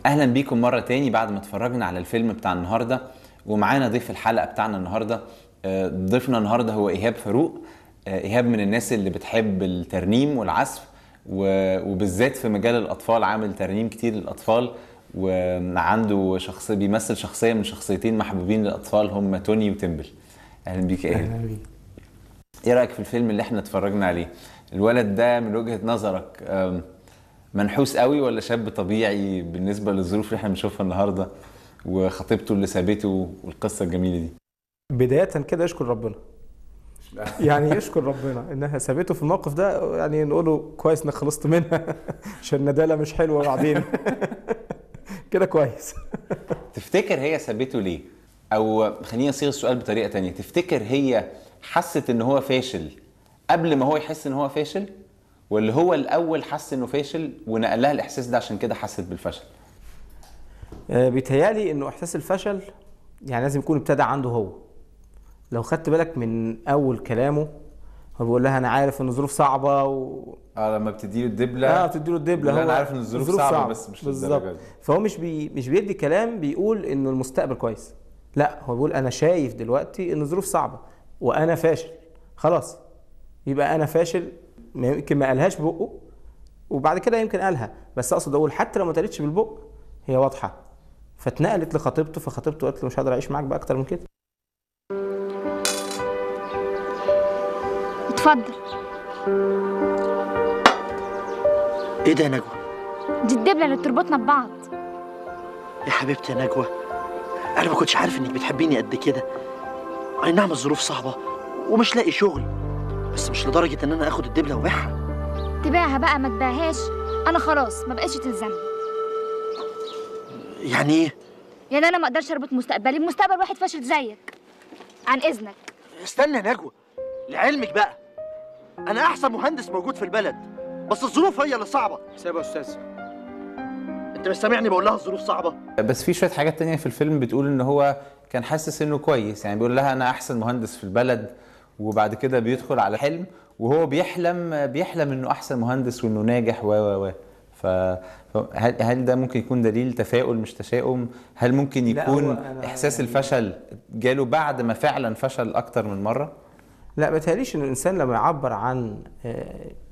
اهلا بيكم مره تاني بعد ما اتفرجنا على الفيلم بتاع النهارده ومعانا ضيف الحلقه بتاعنا النهارده آه، ضيفنا النهارده هو ايهاب فاروق آه، ايهاب من الناس اللي بتحب الترنيم والعزف و- وبالذات في مجال الاطفال عامل ترنيم كتير للاطفال وعنده شخص بيمثل شخصيه من شخصيتين محبوبين للاطفال هم توني وتمبل اهلا بيك يا ايهاب اهلا بيك ايه رايك في الفيلم اللي احنا اتفرجنا عليه الولد ده من وجهة نظرك أم، منحوس قوي ولا شاب طبيعي بالنسبة للظروف اللي احنا بنشوفها النهاردة وخطيبته اللي سابته والقصة الجميلة دي بداية كده يشكر ربنا يعني يشكر ربنا انها سابته في الموقف ده يعني نقول له كويس انك خلصت منها عشان الندالة مش حلوة بعدين كده كويس تفتكر هي سابته ليه او خليني اصيغ السؤال بطريقة تانية تفتكر هي حست ان هو فاشل قبل ما هو يحس ان هو فاشل ولا هو الاول حس انه فاشل ونقل لها الاحساس ده عشان كده حست بالفشل آه، بيتهيالي انه احساس الفشل يعني لازم يكون ابتدى عنده هو لو خدت بالك من اول كلامه هو بيقول لها انا عارف ان الظروف صعبه و... اه لما بتديله الدبلة اه بتديله الدبله لا، هو انا عارف ان الظروف صعبة, بس مش بالظبط للدرجة دي فهو مش بي مش بيدي كلام بيقول انه المستقبل كويس لا هو بيقول انا شايف دلوقتي ان الظروف صعبه وانا فاشل خلاص يبقى انا فاشل ما يمكن ما قالهاش ببقه وبعد كده يمكن قالها بس اقصد اقول حتى لو ما اتقالتش بالبق هي واضحه فاتنقلت لخطيبته فخطيبته قالت له مش هقدر اعيش معاك بقى اكتر من كده اتفضل ايه ده يا نجوى دي الدبلة اللي بتربطنا ببعض يا حبيبتي يا نجوى انا ما كنتش عارف انك بتحبيني قد كده اي نعم الظروف صعبه ومش لاقي شغل بس مش لدرجه ان انا اخد الدبله وابيعها تبيعها بقى ما تبيعهاش انا خلاص ما بقتش تلزمني يعني ايه يعني انا ما اقدرش اربط مستقبلي بمستقبل واحد فاشل زيك عن اذنك استنى يا نجوى لعلمك بقى انا احسن مهندس موجود في البلد بس الظروف هي اللي صعبه سيبها يا استاذ انت مش سامعني بقول لها الظروف صعبه بس في شويه حاجات تانية في الفيلم بتقول ان هو كان حاسس انه كويس يعني بيقول لها انا احسن مهندس في البلد وبعد كده بيدخل على حلم وهو بيحلم بيحلم انه احسن مهندس وانه ناجح و و و ف فهل هل ده ممكن يكون دليل تفاؤل مش تشاؤم؟ هل ممكن لا، هو يكون أنا احساس يعني- الفشل جاله بعد ما فعلا فشل اكتر من مره؟ لا ما تهيأليش ان الانسان لما يعبر عن آه،